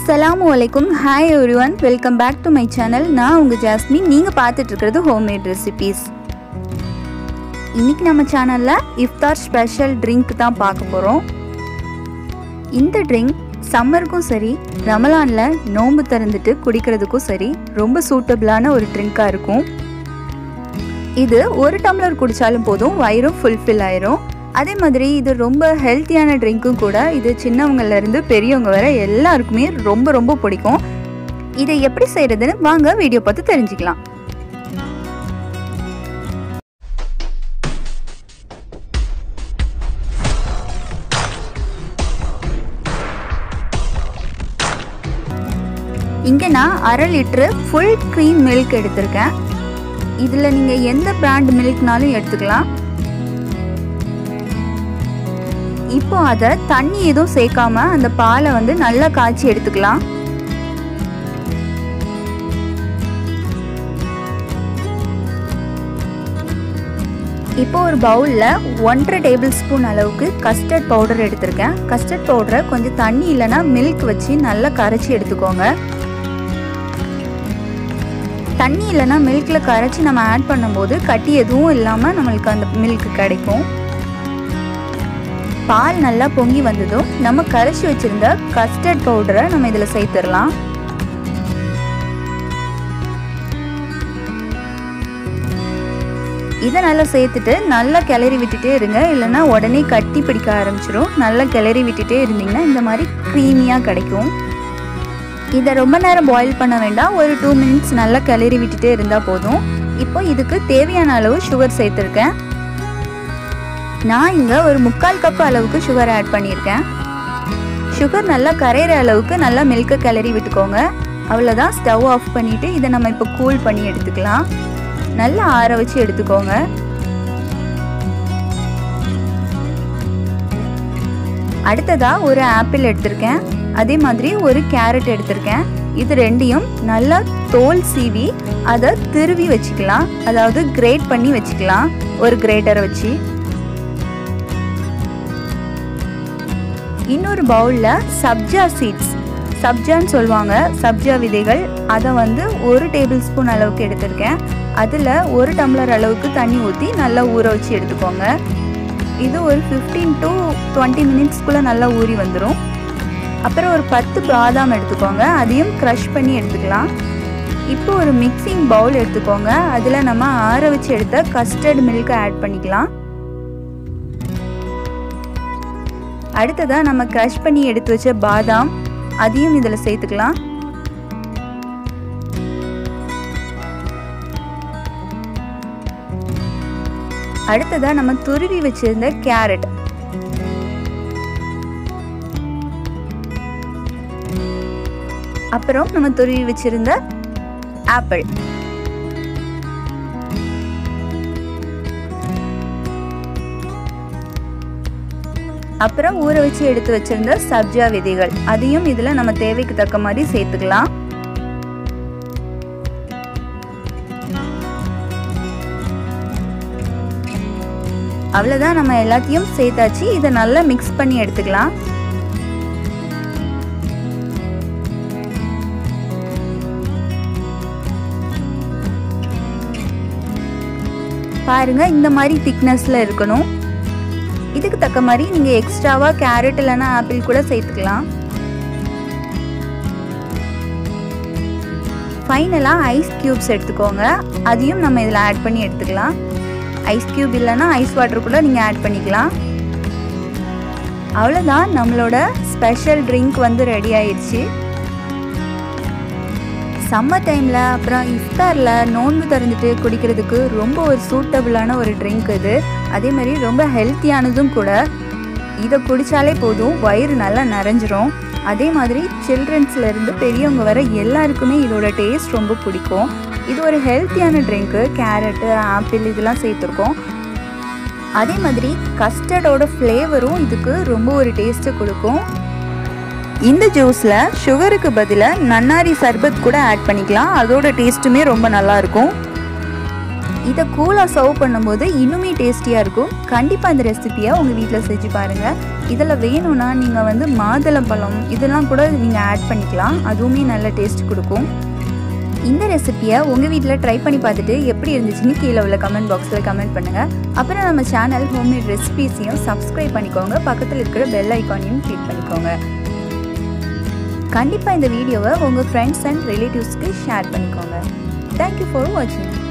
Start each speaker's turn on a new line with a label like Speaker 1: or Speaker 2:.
Speaker 1: அஸ்ஸலாமு அலைக்கும் hi everyone welcome back to my channel நான் உங்கள் ஜாஸ்மின் நீங்கள் பார்த்துட்டு இருக்கிறது ஹோம்மேட் ரெசிபீஸ் இன்னைக்கு நம்ம சேனலில் இஃப்தார் ஸ்பெஷல் ட்ரிங்க் தான் பார்க்க போகிறோம் இந்த ட்ரிங்க் சம்மருக்கும் சரி ரமலானில் நோன்பு திறந்துட்டு குடிக்கிறதுக்கும் சரி ரொம்ப சூட்டபிளான ஒரு ட்ரிங்காக இருக்கும் இது ஒரு டம்ளர் குடித்தாலும் போதும் வயிறும் ஃபுல்ஃபில் ஆயிரும் அதே மாதிரி இது ரொம்ப ஹெல்த்தியான ட்ரிங்க்கும் கூட இது சின்னவங்கலேருந்து பெரியவங்க வரை எல்லாருக்குமே ரொம்ப ரொம்ப பிடிக்கும் இதை எப்படி செய்கிறதுன்னு வாங்க வீடியோ பார்த்து தெரிஞ்சுக்கலாம் இங்கே நான் அரை லிட்ரு ஃபுல் க்ரீம் மில்க் எடுத்திருக்கேன் இதில் நீங்கள் எந்த பிராண்ட் மில்க்னாலும் எடுத்துக்கலாம் இப்போ அதை தண்ணி எதுவும் சேர்க்காம அந்த பாலை வந்து நல்லா காய்ச்சி எடுத்துக்கலாம் இப்போ ஒரு பவுலில் ஒன்றரை டேபிள் ஸ்பூன் அளவுக்கு கஸ்டர்ட் பவுடர் எடுத்திருக்கேன் கஸ்டர்ட் பவுடரை கொஞ்சம் தண்ணி இல்லைன்னா மில்க் வச்சு நல்லா கரைச்சி எடுத்துக்கோங்க தண்ணி இல்லைன்னா மில்கில் கரைச்சி நம்ம ஆட் பண்ணும்போது கட்டி எதுவும் இல்லாமல் நம்மளுக்கு அந்த மில்க் கிடைக்கும் பால் நல்லா பொங்கி வந்ததும் நம்ம கரைச்சி வச்சிருந்த கஸ்டர்ட் பவுடரை நம்ம இதில் சேர்த்துடலாம் இதை நல்லா சேர்த்துட்டு நல்லா கிளறி விட்டுட்டே இருங்க இல்லைன்னா உடனே கட்டி பிடிக்க ஆரம்பிச்சிடும் நல்லா கிளறி விட்டுட்டே இருந்தீங்கன்னா இந்த மாதிரி க்ரீமியாக கிடைக்கும் இதை ரொம்ப நேரம் பாயில் பண்ண வேண்டாம் ஒரு டூ மினிட்ஸ் நல்லா கிளறி விட்டுட்டே இருந்தால் போதும் இப்போ இதுக்கு தேவையான அளவு சுகர் சேர்த்துருக்கேன் நான் இங்கே ஒரு முக்கால் கப் அளவுக்கு சுகர் ஆட் பண்ணியிருக்கேன் சுகர் நல்லா கரையிற அளவுக்கு நல்லா மில்கை கிளறி விட்டுக்கோங்க அவ்வளோதான் ஸ்டவ் ஆஃப் பண்ணிவிட்டு இதை நம்ம இப்போ கூல் பண்ணி எடுத்துக்கலாம் நல்லா ஆற வச்சு எடுத்துக்கோங்க அடுத்ததாக ஒரு ஆப்பிள் எடுத்திருக்கேன் அதே மாதிரி ஒரு கேரட் எடுத்திருக்கேன் இது ரெண்டையும் நல்லா தோல் சீவி அதை திருவி வச்சுக்கலாம் அதாவது கிரேட் பண்ணி வச்சுக்கலாம் ஒரு கிரேட்டரை வச்சு இன்னொரு பவுலில் சப்ஜா சீட்ஸ் சப்ஜான்னு சொல்லுவாங்க சப்ஜா விதைகள் அதை வந்து ஒரு டேபிள் ஸ்பூன் அளவுக்கு எடுத்திருக்கேன் அதில் ஒரு டம்ளர் அளவுக்கு தண்ணி ஊற்றி நல்லா ஊற வச்சு எடுத்துக்கோங்க இது ஒரு ஃபிஃப்டீன் டு டுவெண்ட்டி மினிட்ஸ்க்குள்ளே நல்லா ஊறி வந்துடும் அப்புறம் ஒரு பத்து பாதாம் எடுத்துக்கோங்க அதையும் க்ரஷ் பண்ணி எடுத்துக்கலாம் இப்போ ஒரு மிக்சிங் பவுல் எடுத்துக்கோங்க அதில் நம்ம ஆற வச்சு எடுத்த கஸ்டர்ட் மில்கை ஆட் பண்ணிக்கலாம் அடுத்ததாக நம்ம க்ரஷ் பண்ணி எடுத்து வச்ச பாதாம் அதையும் இதில் சேர்த்துக்கலாம் அடுத்ததாக நம்ம துருவி வச்சிருந்த கேரட் அப்புறம் நம்ம துருவி வச்சிருந்த ஆப்பிள் அப்புறம் ஊற வச்சு எடுத்து வச்சிருந்த சப்ஜா விதைகள் அதையும் இதில் நம்ம தேவைக்கு தக்க மாதிரி சேர்த்துக்கலாம் அவ்வளோதான் நம்ம எல்லாத்தையும் சேர்த்தாச்சு இதை நல்லா மிக்ஸ் பண்ணி எடுத்துக்கலாம் பாருங்க இந்த மாதிரி திக்னஸில் இருக்கணும் இதுக்கு தக்க மாதிரி நீங்கள் எக்ஸ்ட்ராவாக கேரட் இல்லைன்னா ஆப்பிள் கூட சேர்த்துக்கலாம் ஃபைனலாக ஐஸ் க்யூப்ஸ் எடுத்துக்கோங்க அதையும் நம்ம இதில் ஆட் பண்ணி எடுத்துக்கலாம் ஐஸ் க்யூப் இல்லைன்னா ஐஸ் வாட்டர் கூட நீங்கள் ஆட் பண்ணிக்கலாம் அவ்வளோதான் நம்மளோட ஸ்பெஷல் ட்ரிங்க் வந்து ரெடி ஆயிடுச்சு சம்மர் டைமில் அப்புறம் இஃப்தாரில் நோன்பு திறந்துட்டு குடிக்கிறதுக்கு ரொம்ப ஒரு சூட்டபிளான ஒரு ட்ரிங்க் இது அதே மாதிரி ரொம்ப ஹெல்த்தியானதும் கூட இதை குடித்தாலே போதும் வயிறு நல்லா நிறைஞ்சிரும் அதே மாதிரி சில்ட்ரன்ஸ்லேருந்து பெரியவங்க வர எல்லாருக்குமே இதோட டேஸ்ட் ரொம்ப பிடிக்கும் இது ஒரு ஹெல்த்தியான ட்ரிங்க்கு கேரட்டு ஆப்பிள் இதெல்லாம் சேர்த்துருக்கோம் அதே மாதிரி கஸ்டர்டோட ஃப்ளேவரும் இதுக்கு ரொம்ப ஒரு டேஸ்ட்டு கொடுக்கும் இந்த ஜூஸில் சுகருக்கு பதிலாக நன்னாரி சர்பத் கூட ஆட் பண்ணிக்கலாம் அதோட டேஸ்ட்டுமே ரொம்ப நல்லாயிருக்கும் இதை கூலாக சர்வ் பண்ணும்போது இன்னுமே டேஸ்டியாக இருக்கும் கண்டிப்பாக இந்த ரெசிபியை உங்கள் வீட்டில் செஞ்சு பாருங்கள் இதில் வேணும்னா நீங்கள் வந்து மாதுளம்பழம் இதெல்லாம் கூட நீங்கள் ஆட் பண்ணிக்கலாம் அதுவுமே நல்ல டேஸ்ட் கொடுக்கும் இந்த ரெசிப்பியை உங்கள் வீட்டில் ட்ரை பண்ணி பார்த்துட்டு எப்படி இருந்துச்சுன்னு கீழே உள்ள கமெண்ட் பாக்ஸில் கமெண்ட் பண்ணுங்கள் அப்புறம் நம்ம சேனல் ஹோம்மேட் ரெசிபீஸையும் சப்ஸ்கிரைப் பண்ணிக்கோங்க பக்கத்தில் இருக்கிற பெல் ஐக்கானையும் கிளிக் பண்ணிக்கோங்க கண்டிப்பாக இந்த வீடியோவை உங்கள் ஃப்ரெண்ட்ஸ் அண்ட் ரிலேட்டிவ்ஸ்க்கு ஷேர் பண்ணிக்கோங்க தேங்க்யூ ஃபார் வாட்சிங்